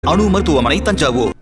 அணு மருத்துவமனை தஞ்சாவூர்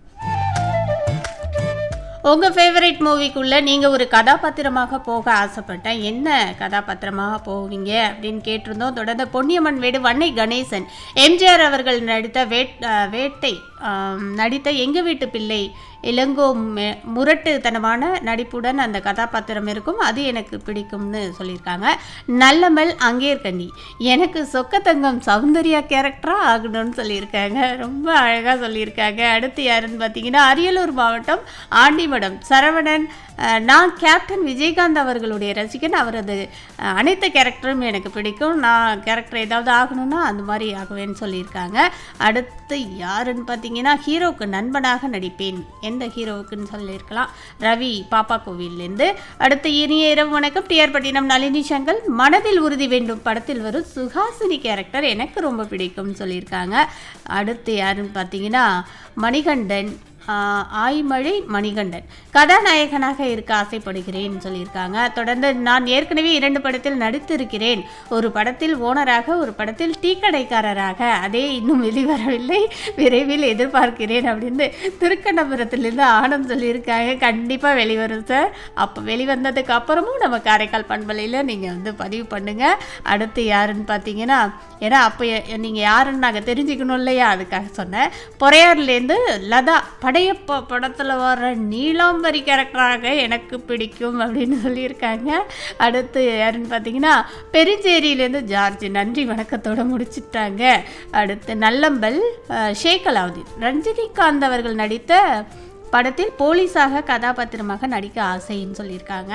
உங்க ஃபேவரட் மூவிக்குள்ள நீங்க ஒரு கதாபாத்திரமாக போக ஆசைப்பட்டேன் என்ன கதாபாத்திரமாக போவீங்க அப்படின்னு கேட்டிருந்தோம் தொடர்ந்து பொன்னியம்மன் வீடு வன்னை கணேசன் எம்ஜிஆர் அவர்கள் நடித்த வேட் அஹ், வேட்டை ஆம், நடித்த எங்க வீட்டு பிள்ளை இளங்கோ மெ- முரட்டுத்தனமான நடிப்புடன் அந்த கதாபாத்திரம் இருக்கும் அது எனக்கு பிடிக்கும்னு சொல்லியிருக்காங்க நல்லமல் அங்கேற்கண்ணி எனக்கு சொக்கத்தங்கம் சௌந்தர்யா கேரக்டராக ஆகணும்னு சொல்லியிருக்காங்க ரொம்ப அழகாக சொல்லியிருக்காங்க அடுத்து யாருன்னு பார்த்தீங்கன்னா அரியலூர் மாவட்டம் ஆண்டிமடம் சரவணன் அஹ், நான் கேப்டன் விஜயகாந்த் அவர்களுடைய ரசிகன் அவரது அஹ், அனைத்து கேரக்டரும் எனக்கு பிடிக்கும் நான் கேரக்டர் ஏதாவது ஆகணும்னா அந்த மாதிரி ஆகுவேன்னு சொல்லியிருக்காங்க அடுத்து யாருன்னு பார்த்தீங்கன்னா ஹீரோவுக்கு நண்பனாக நடிப்பேன் எந்த ஹீரோவுக்குன்னு சொல்லியிருக்கலாம் ரவி பாப்பா கோவில்லேருந்து அடுத்து இனிய இரவு வணக்கம் டிஆர் பட்டினம் நளினி சங்கல் மனதில் உறுதி வேண்டும் படத்தில் வரும் சுஹாசினி கேரக்டர் எனக்கு ரொம்ப பிடிக்கும்னு சொல்லியிருக்காங்க அடுத்து யாருன்னு பார்த்தீங்கன்னா மணிகண்டன் ஆஹ், ஆய்மழை மணிகண்டன் கதாநாயகனாக இருக்க ஆசைப்படுகிறேன் சொல்லியிருக்காங்க தொடர்ந்து நான் ஏற்கனவே இரண்டு படத்தில் நடித்திருக்கிறேன் ஒரு படத்தில் ஓனராக ஒரு படத்தில் டீ கடைக்காரராக அதே இன்னும் வெளிவரவில்லை விரைவில் எதிர்பார்க்கிறேன் அப்படின்னு திருக்கண்ணபுரத்திலிருந்து ஆனந்த் சொல்லியிருக்காங்க கண்டிப்பாக வெளிவரும் சார் அப்போ வெளிவந்ததுக்கு அப்புறமும் நம்ம காரைக்கால் பண்பலையில் நீங்கள் வந்து பதிவு பண்ணுங்கள் அடுத்து யாருன்னு பார்த்தீங்கன்னா ஏன்னா அப்போ நீங்கள் யாருன்னு நாங்கள் தெரிஞ்சுக்கணும் இல்லையா அதுக்காக சொன்னேன் பொறையார்லேருந்து லதா படையப்பா படத்தில் வர நீலாம்பரி கேரக்டராக எனக்கு பிடிக்கும் அப்படின்னு சொல்லியிருக்காங்க அடுத்து யாருன்னு பார்த்தீங்கன்னா பெருஞ்சேரியிலேருந்து ஜார்ஜ் நன்றி வணக்கத்தோட முடிச்சிட்டாங்க அடுத்து நல்லம்பல் அஹ், ஷேக் அலாவுதீன் ரஞ்சினிகாந்த் அவர்கள் நடித்த படத்தில் போலீஸாக கதாபாத்திரமாக நடிக்க ஆசைன்னு சொல்லியிருக்காங்க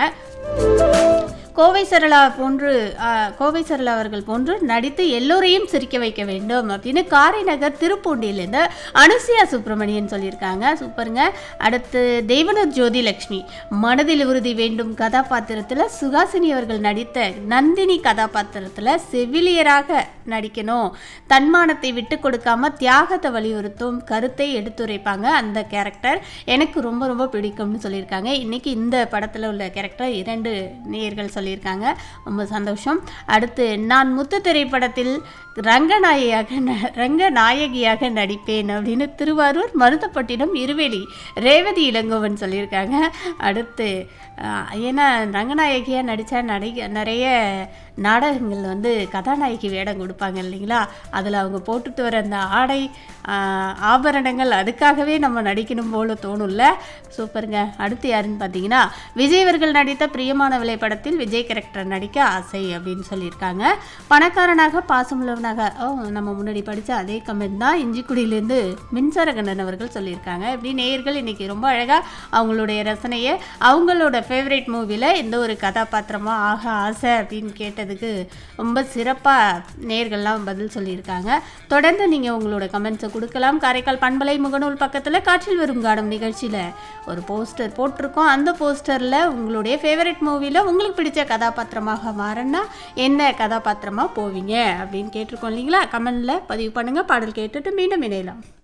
கோவை சரளா போன்று ஆஹ், கோவை சரளா அவர்கள் போன்று நடித்து எல்லோரையும் சிரிக்க வைக்க வேண்டும் அப்படின்னு காரைநகர் திருப்பூண்டியிலேருந்து அனுசியா சுப்பிரமணியன் சொல்லியிருக்காங்க சூப்பருங்க அடுத்து தெய்வனர் ஜோதி லக்ஷ்மி மனதில் உறுதி வேண்டும் கதாபாத்திரத்தில் சுகாசினி அவர்கள் நடித்த நந்தினி கதாபாத்திரத்தில் செவிலியராக நடிக்கணும் தன்மானத்தை விட்டு கொடுக்காம தியாகத்தை வலியுறுத்தும் கருத்தை எடுத்துரைப்பாங்க அந்த கேரக்டர் எனக்கு ரொம்ப ரொம்ப பிடிக்கும்னு சொல்லியிருக்காங்க இன்னைக்கு இந்த படத்தில் உள்ள கேரக்டர் இரண்டு நேயர்கள் சொல்லியிருக்காங்க ரொம்ப சந்தோஷம் அடுத்து நான் முத்து திரைப்படத்தில் ரங்கநாயகியாக ந- ரங்கநாயகியாக நடிப்பேன் அப்படின்னு திருவாரூர் மருதப்பட்டினம் இருவேலி ரேவதி இளங்கோவன் சொல்லியிருக்காங்க அடுத்து ஆஹ், ஏன்னா ரங்கநாயகியாக நடித்தா நடிக நிறைய நாடகங்கள் வந்து கதாநாயகி வேடம் கொடுப்பாங்க இல்லைங்களா அதில் அவங்க போட்டுட்டு வர அந்த ஆடை ஆஹ், ஆபரணங்கள் அதுக்காகவே நம்ம நடிக்கணும் போல தோணும்ல சூப்பருங்க அடுத்து யாருன்னு பார்த்தீங்கன்னா விஜய் அவர்கள் நடித்த பிரியமானவளை படத்தில் விஜய் கேரக்டர் நடிக்க ஆசை அப்படின்னு சொல்லியிருக்காங்க பணக்காரனாக பாசமுள்ளவனாக ஓ நம்ம முன்னாடி படித்த அதே கமெண்ட் தான் இஞ்சிக்குடியிலேருந்து மின்சாரகண்ணன் அவர்கள் சொல்லியிருக்காங்க இப்படி நேயர்கள் இன்னைக்கு ரொம்ப அழகாக அவங்களுடைய ரசனையை அவங்களோட ஃபேவரட் மூவியில் எந்த ஒரு கதாபாத்திரமாக ஆக ஆசை அப்படின்னு கேட்டதுக்கு ரொம்ப சிறப்பாக நேயர்கள்லாம் பதில் சொல்லியிருக்காங்க தொடர்ந்து நீங்கள் உங்களோட கமெண்ட்ஸை கொடுக்கலாம் காரைக்கால் பண்பலை முகநூல் பக்கத்தில் காற்றில் வரும் காடும் நிகழ்ச்சியில் ஒரு போஸ்டர் போட்டிருக்கோம் அந்த போஸ்டரில் உங்களுடைய ஃபேவரட் மூவியில் உங்களுக்கு பிடிச்ச கதாபாத்திரமாக மாறன்னா என்ன கதாபாத்திரமாக போவீங்க அப்படின்னு கேட்டிருக்கோம் இல்லைங்களா கமெண்டில் பதிவு பண்ணுங்கள் பாடல் கேட்டுட்டு மீண்டும் இணையலாம்